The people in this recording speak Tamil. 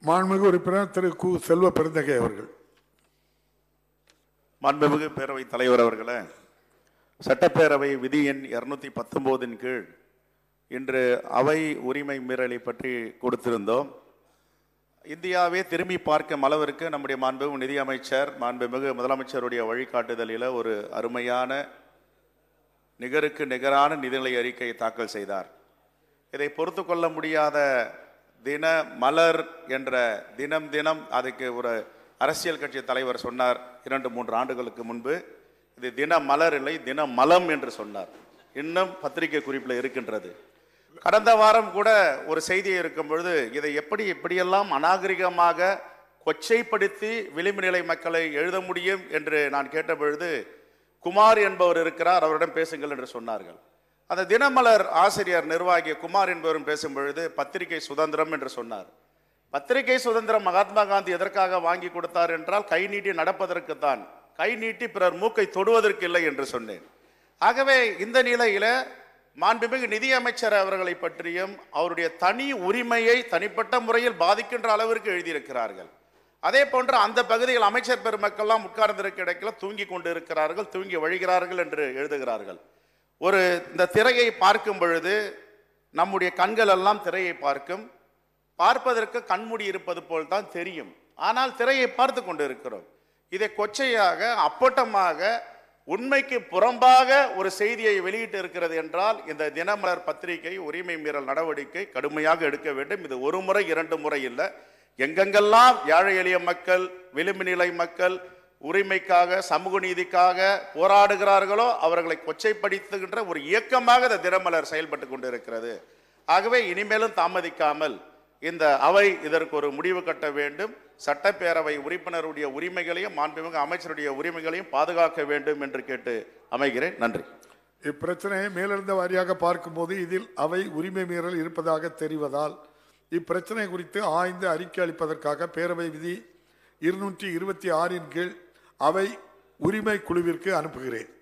மாண்புமிகு உறுப்பினர் திரு கு செல்வ பெருந்தகை அவர்கள் மாண்புமிகு பேரவைத் தலைவர் அவர்களே சட்டப்பேரவை விதி எண் இருநூத்தி பத்தொன்பதின் கீழ் இன்று அவை உரிமை மீறலை பற்றி கொடுத்திருந்தோம் இந்தியாவே திரும்பி பார்க்கும் அளவிற்கு நம்முடைய மாண்புமிகு நிதியமைச்சர் மாண்புமிகு முதலமைச்சருடைய வழிகாட்டுதலில் ஒரு அருமையான நிகருக்கு நிகரான நிதிநிலை அறிக்கையை தாக்கல் செய்தார் இதை பொறுத்து கொள்ள முடியாத தின மலர் என்ற தினம் தினம் அதுக்கு ஒரு அரசியல் கட்சி தலைவர் சொன்னார் இரண்டு மூன்று ஆண்டுகளுக்கு முன்பு இது தின மலர் இல்லை தின மலம் என்று சொன்னார் இன்னும் பத்திரிகை குறிப்பில் இருக்கின்றது கடந்த வாரம் கூட ஒரு செய்தி இருக்கும் பொழுது இதை எப்படி எப்படியெல்லாம் அநாகரிகமாக கொச்சைப்படுத்தி விளிம்பு நிலை மக்களை எழுத முடியும் என்று நான் கேட்ட பொழுது குமார் என்பவர் இருக்கிறார் அவரிடம் பேசுங்கள் என்று சொன்னார்கள் அந்த தினமலர் ஆசிரியர் நிர்வாகி குமார் என்பவரும் பேசும் பொழுது பத்திரிகை சுதந்திரம் என்று சொன்னார் பத்திரிகை சுதந்திரம் மகாத்மா காந்தி எதற்காக வாங்கி கொடுத்தார் என்றால் கை நீட்டி நடப்பதற்கு தான் கை நீட்டி பிறர் மூக்கை தொடுவதற்கு இல்லை என்று சொன்னேன் ஆகவே இந்த நிலையில மாண்புமிகு நிதியமைச்சர் அவர்களை பற்றியும் அவருடைய தனி உரிமையை தனிப்பட்ட முறையில் பாதிக்கின்ற அளவிற்கு எழுதியிருக்கிறார்கள் அதே போன்று அந்த பகுதியில் அமைச்சர் பெருமக்கள்லாம் உட்கார்ந்திருக்க இடத்துல தூங்கி கொண்டு இருக்கிறார்கள் தூங்கி வழிகிறார்கள் என்று எழுதுகிறார்கள் ஒரு இந்த திரையை பார்க்கும் பொழுது நம்முடைய கண்கள் எல்லாம் திரையை பார்க்கும் பார்ப்பதற்கு கண்மூடி இருப்பது போல் தான் தெரியும் ஆனால் திரையை பார்த்து கொண்டு இருக்கிறோம் இதை கொச்சையாக அப்பட்டமாக உண்மைக்கு புறம்பாக ஒரு செய்தியை வெளியிட்டு இருக்கிறது என்றால் இந்த தினமலர் பத்திரிகை உரிமை மீறல் நடவடிக்கை கடுமையாக எடுக்க வேண்டும் இது ஒரு முறை இரண்டு முறை இல்லை எங்கெங்கெல்லாம் ஏழை எளிய மக்கள் விளிம்பு நிலை மக்கள் உரிமைக்காக சமூக நீதிக்காக போராடுகிறார்களோ அவர்களை கொச்சைப்படுத்துகின்ற ஒரு இயக்கமாக இந்த தினமலர் செயல்பட்டு கொண்டிருக்கிறது ஆகவே இனிமேலும் தாமதிக்காமல் இந்த அவை இதற்கு ஒரு முடிவு கட்ட வேண்டும் சட்டப்பேரவை உறுப்பினருடைய உரிமைகளையும் மாண்புமிகு அமைச்சருடைய உரிமைகளையும் பாதுகாக்க வேண்டும் என்று கேட்டு அமைகிறேன் நன்றி இப்பிரச்சனையை மேலிருந்த வாரியாக பார்க்கும்போது இதில் அவை உரிமை மீறல் இருப்பதாக தெரிவதால் இப்பிரச்சனை குறித்து ஆய்ந்து அறிக்கை அளிப்பதற்காக பேரவை விதி இருநூற்றி இருபத்தி ஆறின் கீழ் அவை உரிமை குழுவிற்கு அனுப்புகிறேன்